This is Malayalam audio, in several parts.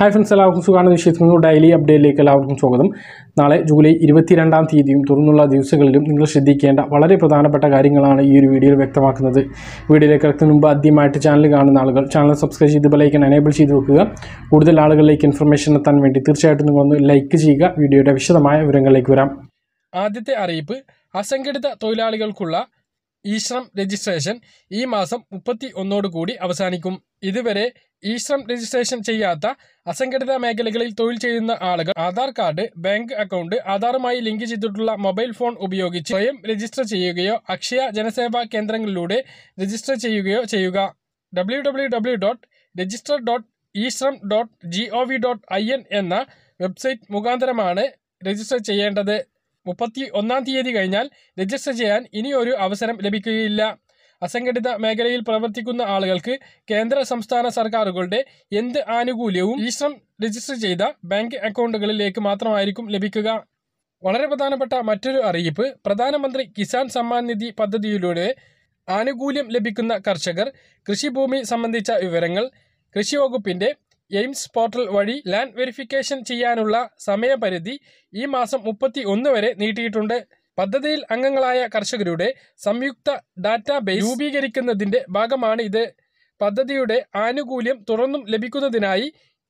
ഹായ് ഫ്രണ്ട്സ് എല്ലാവർക്കും സുഖമാണ് വിശ്വസിക്കുന്നു ഡെയിലി അപ്ഡേറ്റിലേക്ക് എല്ലാവർക്കും സ്വാഗതം നാളെ ജൂലൈ ഇരുപത്തിരണ്ടാം തീയതിയും തുറന്നുള്ള ദിവസങ്ങളിലും നിങ്ങൾ ശ്രദ്ധിക്കേണ്ട വളരെ പ്രധാനപ്പെട്ട കാര്യങ്ങളാണ് ഈ ഒരു വീഡിയോയിൽ വ്യക്തമാക്കുന്നത് വീഡിയോയിലേക്ക് കിടക്കുന്നതിന് മുമ്പ് ആദ്യമായിട്ട് ചാനൽ കാണുന്ന ആളുകൾ ചാനൽ സബ്സ്ക്രൈബ് ചെയ്ത് ബെലൈക്കൻ എനേബിൾ ചെയ്ത് വെക്കുക കൂടുതൽ ആളുകളിലേക്ക് ഇൻഫർമേഷൻ എത്താൻ വേണ്ടി തീർച്ചയായിട്ടും നിങ്ങളൊന്ന് ലൈക്ക് ചെയ്യുക വീഡിയോയുടെ വിശദമായ വിവരങ്ങളിലേക്ക് വരാം ആദ്യത്തെ അറിയിപ്പ് അസംഘടിത തൊഴിലാളികൾക്കുള്ള ഈശ്രം രജിസ്ട്രേഷൻ ഈ മാസം മുപ്പത്തി ഒന്നോട് കൂടി അവസാനിക്കും ഇതുവരെ ഈശ്രം രജിസ്ട്രേഷൻ ചെയ്യാത്ത അസംഘടിത മേഖലകളിൽ തൊഴിൽ ചെയ്യുന്ന ആളുകൾ ആധാർ കാർഡ് ബാങ്ക് അക്കൗണ്ട് ആധാറുമായി ലിങ്ക് ചെയ്തിട്ടുള്ള മൊബൈൽ ഫോൺ ഉപയോഗിച്ച് സ്വയം രജിസ്റ്റർ ചെയ്യുകയോ അക്ഷയ ജനസേവാ കേന്ദ്രങ്ങളിലൂടെ രജിസ്റ്റർ ചെയ്യുകയോ ചെയ്യുക W W W dot register dot eShram dot G O V dot I N എന്ന വെബ്സൈറ്റ് മുഖാന്തരമാണ് രജിസ്റ്റർ ചെയ്യേണ്ടത് മുപ്പത്തി ഒന്നാം തീയതി കഴിഞ്ഞാൽ രജിസ്റ്റർ ചെയ്യാൻ ഇനിയൊരു അവസരം ലഭിക്കുകയില്ല അസംഘടിത മേഖലയിൽ പ്രവർത്തിക്കുന്ന ആളുകൾക്ക് കേന്ദ്ര സംസ്ഥാന സർക്കാരുകളുടെ എന്ത് ആനുകൂല്യവും ഈശ്രം രജിസ്റ്റർ ചെയ്ത ബാങ്ക് അക്കൗണ്ടുകളിലേക്ക് മാത്രമായിരിക്കും ലഭിക്കുക വളരെ പ്രധാനപ്പെട്ട മറ്റൊരു അറിയിപ്പ് പ്രധാനമന്ത്രി കിസാൻ സമ്മാൻ നിധി പദ്ധതിയിലൂടെ ആനുകൂല്യം ലഭിക്കുന്ന കർഷകർ കൃഷിഭൂമി സംബന്ധിച്ച വിവരങ്ങൾ കൃഷി വകുപ്പിന്റെ എയിംസ് പോർട്ടൽ വഴി ലാൻഡ് വെരിഫിക്കേഷൻ ചെയ്യാനുള്ള സമയപരിധി ഈ മാസം മുപ്പത്തി ഒന്ന് വരെ നീട്ടിയിട്ടുണ്ട് പദ്ധതിയിൽ അംഗങ്ങളായ കർഷകരുടെ സംയുക്ത ഡാറ്റാബേസ് രൂപീകരിക്കുന്നതിന്റെ ഭാഗമാണ് ഇത് പദ്ധതിയുടെ ആനുകൂല്യം തുറന്നും ലഭിക്കുന്നതിനായി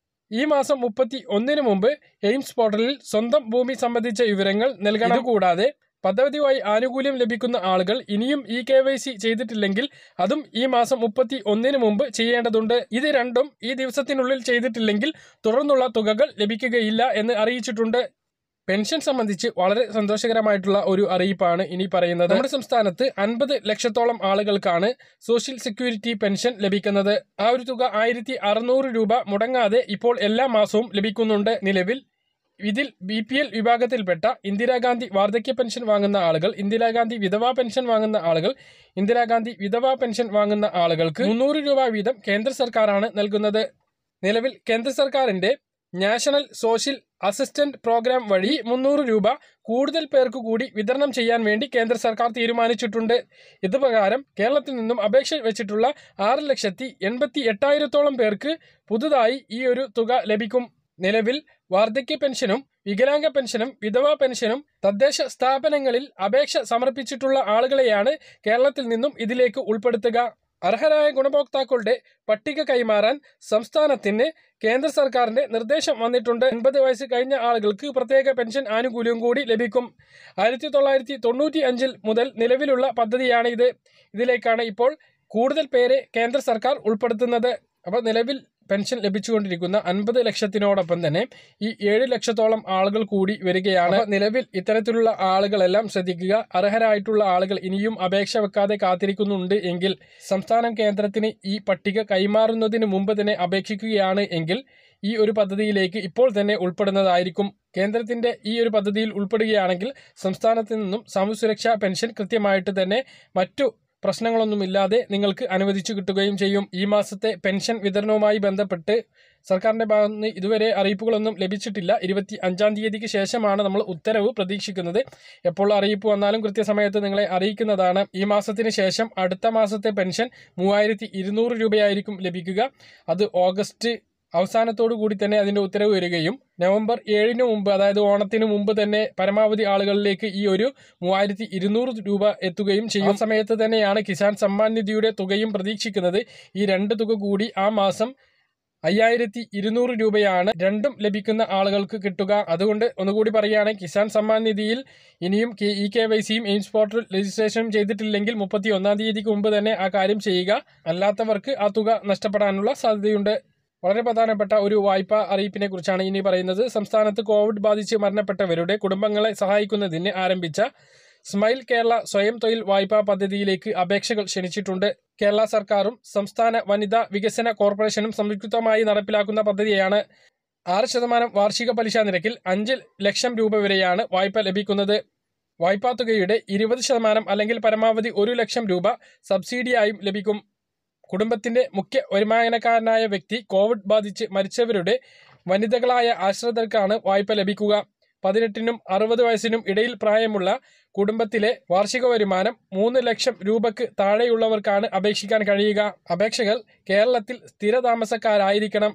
ഈ മാസം മുപ്പത്തി ഒന്നിന് മുമ്പ് എയിംസ് പോർട്ടലിൽ സ്വന്തം ഭൂമി സംബന്ധിച്ച വിവരങ്ങൾ നൽകണം കൂടാതെ പദ്ധതിയുമായി ആനുകൂല്യം ലഭിക്കുന്ന ആളുകൾ ഇനിയും ഇ കെ വൈ സി ചെയ്തിട്ടില്ലെങ്കിൽ അതും ഈ മാസം മുപ്പത്തി ഒന്നിന് മുമ്പ് ചെയ്യേണ്ടതുണ്ട് ഇത് രണ്ടും ഈ ദിവസത്തിനുള്ളിൽ ചെയ്തിട്ടില്ലെങ്കിൽ തുടർന്നുള്ള തുകകൾ ലഭിക്കുകയില്ല എന്ന് അറിയിച്ചിട്ടുണ്ട് പെൻഷൻ സംബന്ധിച്ച് വളരെ സന്തോഷകരമായിട്ടുള്ള ഒരു അറിയിപ്പാണ് ഇനി പറയുന്നത് നമ്മുടെ സംസ്ഥാനത്ത് അൻപത് ലക്ഷത്തോളം ആളുകൾക്കാണ് സോഷ്യൽ സെക്യൂരിറ്റി പെൻഷൻ ലഭിക്കുന്നത് ആ ഒരു തുക ആയിരത്തി അറുന്നൂറ് രൂപ മുടങ്ങാതെ ഇപ്പോൾ എല്ലാ മാസവും ലഭിക്കുന്നുണ്ട് നിലവിൽ ഇതിൽ ബി പി എൽ വിഭാഗത്തിൽപ്പെട്ട ഇന്ദിരാഗാന്ധി വാർദ്ധക്യ പെൻഷൻ വാങ്ങുന്ന ആളുകൾ ഇന്ദിരാഗാന്ധി വിധവാ പെൻഷൻ വാങ്ങുന്ന ആളുകൾ ഇന്ദിരാഗാന്ധി വിധവാ പെൻഷൻ വാങ്ങുന്ന ആളുകൾക്ക് മുന്നൂറ് രൂപ വീതം കേന്ദ്ര സർക്കാരാണ് നൽകുന്നത് നിലവിൽ കേന്ദ്ര സർക്കാരിന്റെ നാഷണൽ സോഷ്യൽ അസിസ്റ്റന്റ് പ്രോഗ്രാം വഴി മുന്നൂറ് രൂപ കൂടുതൽ പേർക്ക് കൂടി വിതരണം ചെയ്യാൻ വേണ്ടി കേന്ദ്ര സർക്കാർ തീരുമാനിച്ചിട്ടുണ്ട് ഇത് പ്രകാരം കേരളത്തിൽ നിന്നും അപേക്ഷ വെച്ചിട്ടുള്ള ആറ് ലക്ഷത്തി എൺപത്തി എട്ടായിരത്തോളം പേർക്ക് പുതുതായി ഈ ഒരു തുക ലഭിക്കും നിലവിൽ വാർദ്ധക്യ പെൻഷനും വികലാംഗ പെൻഷനും വിധവാ പെൻഷനും തദ്ദേശ സ്ഥാപനങ്ങളിൽ അപേക്ഷ സമർപ്പിച്ചിട്ടുള്ള ആളുകളെയാണ് കേരളത്തിൽ നിന്നും ഇതിലേക്ക് ഉൾപ്പെടുത്തുക അർഹരായ ഗുണഭോക്താക്കളുടെ പട്ടിക കൈമാറാൻ സംസ്ഥാനത്തിന് കേന്ദ്ര സർക്കാരിന്റെ നിർദ്ദേശം വന്നിട്ടുണ്ട് എൺപത് വയസ്സ് കഴിഞ്ഞ ആളുകൾക്ക് പ്രത്യേക പെൻഷൻ ആനുകൂല്യം കൂടി ലഭിക്കും ആയിരത്തി തൊള്ളായിരത്തി തൊണ്ണൂറ്റി അഞ്ചിൽ മുതൽ നിലവിലുള്ള പദ്ധതിയാണ് ഇത് ഇതിലേക്കാണ് ഇപ്പോൾ കൂടുതൽ പേരെ കേന്ദ്ര സർക്കാർ ഉൾപ്പെടുത്തുന്നത് അപ്പോൾ നിലവിൽ പെൻഷൻ ലഭിച്ചുകൊണ്ടിരിക്കുന്ന അൻപത് ലക്ഷത്തിനോടൊപ്പം തന്നെ ഈ ഏഴ് ലക്ഷത്തോളം ആളുകൾ കൂടി വരികയാണ് അപ്പോൾ നിലവിൽ ഇത്തരത്തിലുള്ള ആളുകളെല്ലാം ശ്രദ്ധിക്കുക അർഹരായിട്ടുള്ള ആളുകൾ ഇനിയും അപേക്ഷ വെക്കാതെ കാത്തിരിക്കുന്നുണ്ട് എങ്കിൽ സംസ്ഥാനം കേന്ദ്രത്തിന് ഈ പട്ടിക കൈമാറുന്നതിന് മുമ്പ് തന്നെ അപേക്ഷിക്കുകയാണ് എങ്കിൽ ഈ ഒരു പദ്ധതിയിലേക്ക് ഇപ്പോൾ തന്നെ ഉൾപ്പെടുന്നതായിരിക്കും കേന്ദ്രത്തിന്റെ ഈ ഒരു പദ്ധതിയിൽ ഉൾപ്പെടുകയാണെങ്കിൽ സംസ്ഥാനത്ത് നിന്നും സാമൂഹ്യസുരക്ഷാ പെൻഷൻ കൃത്യമായിട്ട് തന്നെ മറ്റു പ്രശ്നങ്ങളൊന്നുമില്ലാതെ നിങ്ങൾക്ക് അനുവദിച്ചു കിട്ടുകയും ചെയ്യും ഈ മാസത്തെ പെൻഷൻ വിതരണവുമായി ബന്ധപ്പെട്ട് സർക്കാരിന്റെ ഭാഗത്ത് നിന്ന് ഇതുവരെ അറിയിപ്പുകളൊന്നും ലഭിച്ചിട്ടില്ല ഇരുപത്തി അഞ്ചാം തീയതിക്ക് ശേഷമാണ് നമ്മൾ ഉത്തരവ് പ്രതീക്ഷിക്കുന്നത് എപ്പോൾ അറിയിപ്പ് വന്നാലും കൃത്യസമയത്ത് നിങ്ങളെ അറിയിക്കുന്നതാണ് ഈ മാസത്തിന് ശേഷം അടുത്ത മാസത്തെ പെൻഷൻ മൂവായിരത്തി ഇരുന്നൂറ് രൂപയായിരിക്കും ലഭിക്കുക അത് ഓഗസ്റ്റ് അവസാനത്തോടു കൂടി തന്നെ അതിന്റെ ഉത്തരവ് വരികയും നവംബർ ഏഴിന് മുമ്പ് അതായത് ഓണത്തിന് മുമ്പ് തന്നെ പരമാവധി ആളുകളിലേക്ക് ഈ ഒരു മൂവായിരത്തി ഇരുന്നൂറ് രൂപ എത്തുകയും ചെയ്യും ആ സമയത്ത് തന്നെയാണ് കിസാൻ സമ്മാൻ നിധിയുടെ തുകയും പ്രതീക്ഷിക്കുന്നത് ഈ രണ്ട് തുക കൂടി ആ മാസം അയ്യായിരത്തി ഇരുന്നൂറ് രൂപയാണ് രണ്ടും ലഭിക്കുന്ന ആളുകൾക്ക് കിട്ടുക അതുകൊണ്ട് ഒന്നുകൂടി പറയുകയാണെങ്കിൽ കിസാൻ സമ്മാൻ നിധിയിൽ ഇനിയും ഇ കെ വൈ സിയും എയിംസ് പോർട്ടൽ രജിസ്ട്രേഷനും ചെയ്തിട്ടില്ലെങ്കിൽ മുപ്പത്തി ഒന്നാം തീയതിക്ക് മുമ്പ് തന്നെ ആ കാര്യം ചെയ്യുക അല്ലാത്തവർക്ക് ആ തുക നഷ്ടപ്പെടാനുള്ള സാധ്യതയുണ്ട് വളരെ പ്രധാനപ്പെട്ട ഒരു വായ്പാ അറിയിപ്പിനെ കുറിച്ചാണ് ഇനി പറയുന്നത് സംസ്ഥാനത്ത് കോവിഡ് ബാധിച്ച് മരണപ്പെട്ടവരുടെ കുടുംബങ്ങളെ സഹായിക്കുന്നതിന് ആരംഭിച്ച സ്മൈൽ കേരള സ്വയം തൊഴിൽ വായ്പാ പദ്ധതിയിലേക്ക് അപേക്ഷകൾ ക്ഷണിച്ചിട്ടുണ്ട് കേരള സർക്കാരും സംസ്ഥാന വനിതാ വികസന കോർപ്പറേഷനും സംയുക്തമായി നടപ്പിലാക്കുന്ന പദ്ധതിയാണ് ആറ് ശതമാനം വാർഷിക പലിശ നിരക്കിൽ അഞ്ച് ലക്ഷം രൂപ വരെയാണ് വായ്പ ലഭിക്കുന്നത് വായ്പാ തുകയുടെ ഇരുപത് ശതമാനം അല്ലെങ്കിൽ പരമാവധി ഒരു ലക്ഷം രൂപ സബ്സിഡിയായും ലഭിക്കും കുടുംബത്തിന്റെ മുഖ്യ വരുമാനക്കാരനായ വ്യക്തി കോവിഡ് ബാധിച്ച് മരിച്ചവരുടെ വനിതകളായ ആശ്രിതർക്കാണ് വായ്പ ലഭിക്കുക പതിനെട്ടിനും അറുപത് വയസ്സിനും ഇടയിൽ പ്രായമുള്ള കുടുംബത്തിലെ വാർഷിക വരുമാനം മൂന്ന് ലക്ഷം രൂപക്ക് താഴെയുള്ളവർക്കാണ് അപേക്ഷിക്കാൻ കഴിയുക അപേക്ഷകൾ കേരളത്തിൽ സ്ഥിരതാമസക്കാരായിരിക്കണം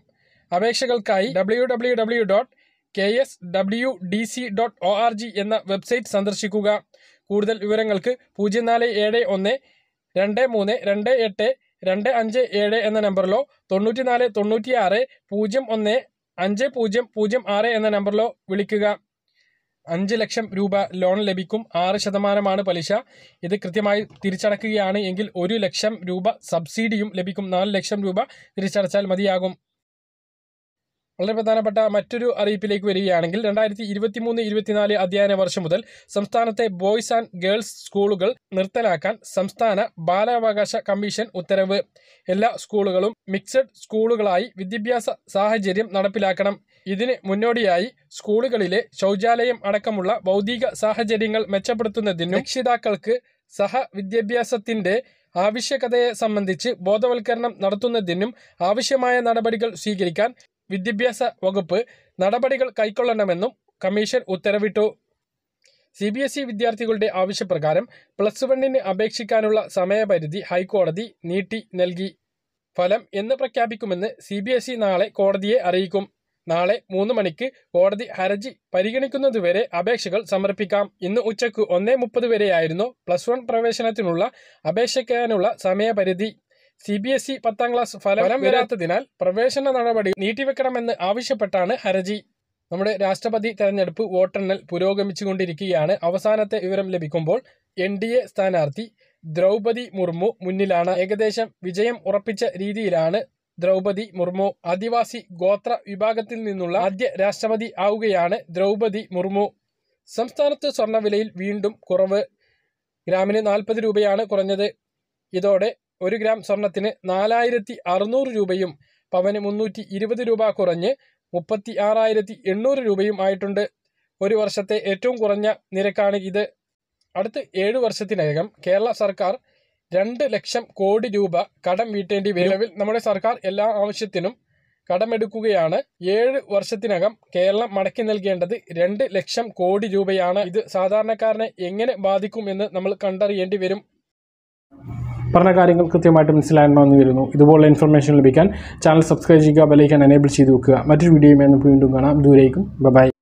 അപേക്ഷകൾക്കായി W W W dot K S W D C dot O R G എന്ന വെബ്സൈറ്റ് സന്ദർശിക്കുക കൂടുതൽ വിവരങ്ങൾക്ക് പൂജ്യം നാല് ഏഴ് ഒന്ന് രണ്ട് മൂന്ന് രണ്ട് എട്ട് രണ്ട് അഞ്ച് ഏഴ് എന്ന നമ്പറിലോ തൊണ്ണൂറ്റി നാല് തൊണ്ണൂറ്റി ആറ് പൂജ്യം ഒന്ന് അഞ്ച് പൂജ്യം പൂജ്യം ആറ് എന്ന നമ്പറിലോ വിളിക്കുക അഞ്ച് ലക്ഷം രൂപ ലോൺ ലഭിക്കും ആറ് ശതമാനമാണ് പലിശ ഇത് കൃത്യമായി തിരിച്ചടക്കുകയാണ് എങ്കിൽ ഒരു ലക്ഷം രൂപ സബ്സിഡിയും ലഭിക്കും നാല് ലക്ഷം രൂപ തിരിച്ചടച്ചാൽ മതിയാകും വളരെ പ്രധാനപ്പെട്ട മറ്റൊരു അറിയിപ്പിലേക്ക് വരികയാണെങ്കിൽ രണ്ടായിരത്തി ഇരുപത്തി മൂന്ന് ഇരുപത്തിനാല് അധ്യയന വർഷം മുതൽ സംസ്ഥാനത്തെ ബോയ്സ് ആൻഡ് ഗേൾസ് സ്കൂളുകൾ നിർത്തലാക്കാൻ സംസ്ഥാന ബാലാവകാശ കമ്മീഷൻ ഉത്തരവ് എല്ലാ സ്കൂളുകളും മിക്സഡ് സ്കൂളുകളായി വിദ്യാഭ്യാസ സാഹചര്യം നടപ്പിലാക്കണം ഇതിന് മുന്നോടിയായി സ്കൂളുകളിലെ ശൗചാലയം അടക്കമുള്ള ഭൗതിക സാഹചര്യങ്ങൾ മെച്ചപ്പെടുത്തുന്നതിനും രക്ഷിതാക്കൾക്ക് സഹവിദ്യാഭ്യാസത്തിന്റെ ആവശ്യകതയെ സംബന്ധിച്ച് ബോധവൽക്കരണം നടത്തുന്നതിനും ആവശ്യമായ നടപടികൾ സ്വീകരിക്കാൻ വിദ്യാഭ്യാസ വകുപ്പ് നടപടികൾ കൈക്കൊള്ളണമെന്നും കമ്മീഷൻ ഉത്തരവിട്ടു സി ബി എസ് ഇ വിദ്യാർത്ഥികളുടെ ആവശ്യപ്രകാരം പ്ലസ് വണ്ണിന് അപേക്ഷിക്കാനുള്ള സമയപരിധി ഹൈക്കോടതി നീട്ടി നൽകി ഫലം എന്ന് പ്രഖ്യാപിക്കുമെന്ന് സി ബി എസ് ഇ നാളെ കോടതിയെ അറിയിക്കും നാളെ മൂന്ന് മണിക്ക് കോടതി ഹർജി പരിഗണിക്കുന്നതുവരെ അപേക്ഷകൾ സമർപ്പിക്കാം ഇന്ന് ഉച്ചയ്ക്ക് ഒന്നേ മുപ്പത് വരെയായിരുന്നു പ്ലസ് വൺ പ്രവേശനത്തിനുള്ള അപേക്ഷിക്കാനുള്ള സമയപരിധി സി ബി എസ് ഇ പത്താം ക്ലാസ് ഫലം വരാത്തതിനാൽ പ്രവേശന നടപടി നീട്ടിവെക്കണമെന്ന് ആവശ്യപ്പെട്ടാണ് ഹർജി നമ്മുടെ രാഷ്ട്രപതി തെരഞ്ഞെടുപ്പ് വോട്ടെണ്ണൽ പുരോഗമിച്ചുകൊണ്ടിരിക്കുകയാണ് അവസാനത്തെ വിവരം ലഭിക്കുമ്പോൾ എൻ ഡി എ സ്ഥാനാർത്ഥി ദ്രൗപതി മുർമു മുന്നിലാണ് ഏകദേശം വിജയം ഉറപ്പിച്ച രീതിയിലാണ് ദ്രൗപതി മുർമു ആദിവാസി ഗോത്ര വിഭാഗത്തിൽ നിന്നുള്ള ആദ്യ രാഷ്ട്രപതി ആവുകയാണ് ദ്രൗപതി മുർമു സംസ്ഥാനത്ത് സ്വർണ്ണവിലയിൽ വീണ്ടും കുറവ് ഗ്രാമിന് നാൽപ്പത് രൂപയാണ് കുറഞ്ഞത് ഇതോടെ ഒരു ഗ്രാം സ്വർണത്തിന് നാലായിരത്തി അറുന്നൂറ് രൂപയും പവന് മുന്നൂറ്റി ഇരുപത് രൂപ കുറഞ്ഞ് മുപ്പത്തി ആറായിരത്തി എണ്ണൂറ് രൂപയും ആയിട്ടുണ്ട് ഒരു വർഷത്തെ ഏറ്റവും കുറഞ്ഞ നിരക്കാണ് ഇത് അടുത്ത ഏഴു വർഷത്തിനകം കേരള സർക്കാർ രണ്ട് ലക്ഷം കോടി രൂപ കടം വീട്ടേണ്ടി വരും നിലവിൽ നമ്മുടെ സർക്കാർ എല്ലാ ആവശ്യത്തിനും കടമെടുക്കുകയാണ് ഏഴ് വർഷത്തിനകം കേരളം മടക്കി നൽകേണ്ടത് രണ്ട് ലക്ഷം കോടി രൂപയാണ് ഇത് സാധാരണക്കാരനെ എങ്ങനെ ബാധിക്കും എന്ന് നമ്മൾ കണ്ടറിയേണ്ടി വരും പറഞ്ഞ കാര്യങ്ങൾ കൃത്യമായിട്ട് മനസ്സിലാകണമെന്ന് വരുന്നു ഇതുപോലുള്ള ഇൻഫർമേഷൻ ലഭിക്കാൻ ചാനൽ സബ്സ്ക്രൈബ് ചെയ്യുക ബെലൈക്കൻ എനേബിൾ ചെയ്ത് വെക്കുക മറ്റൊരു വീഡിയോയുമായി നമുക്ക് വീണ്ടും കാണാം ദൂരേക്കും ബൈ